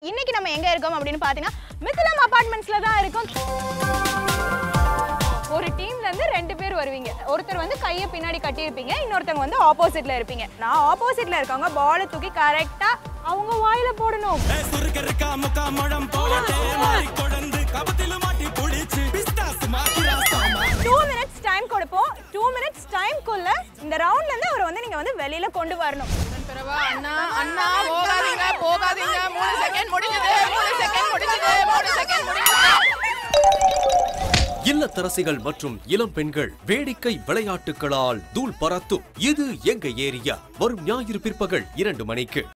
இன்னைக்கு நம்ம எங்க இருக்கோம் அப்படின்னு பாத்தீங்கன்னா மிथिलम அபார்ட்மெண்ட்ஸ்ல தான் இருக்கோம் ஒரு டீம்ல இருந்து ரெண்டு பேர் வருவீங்க ஒருத்தர் வந்து கையை பின்னாடி கட்டியிருப்பீங்க இன்னொருத்தவங்க வந்து ஆப்போசிட்ல இருப்பீங்க நான் ஆப்போசிட்ல இருக்கவங்க பாலை தூக்கி கரெக்டா அவங்க வாயில போடணும் சுருக்கருக்கா முக்கா முழம் போலட்டே மாறி கொடந்து கபத்தில மாட்டி புடிச்சு பிஸ்தாஸ் மாத்திராசாமா டூ மினிட்ஸ் டைம் கொடுப்போம் டூ மினிட்ஸ் டைம்குள்ள இந்த ரவுண்ட்ல இருந்து அவரை வந்து நீங்க வந்து வெளியில கொண்டு வரணும் பிறவா அண்ணா அண்ணா போகாதீங்க போகாதீங்க மூணு செகண்ட் முடிஞ்சது மூணு செகண்ட் முடிஞ்சது மூணு செகண்ட் முடிஞ்சது இல்லத்தரசிகள் மற்றும் இளம் பெண்கள் வேடிக்கை விளையாட்டுகளால் தூள் பறத்தும் இது எங்க ஏரியா வரும் ஞாயிறு பிற்பகல் இரண்டு மணிக்கு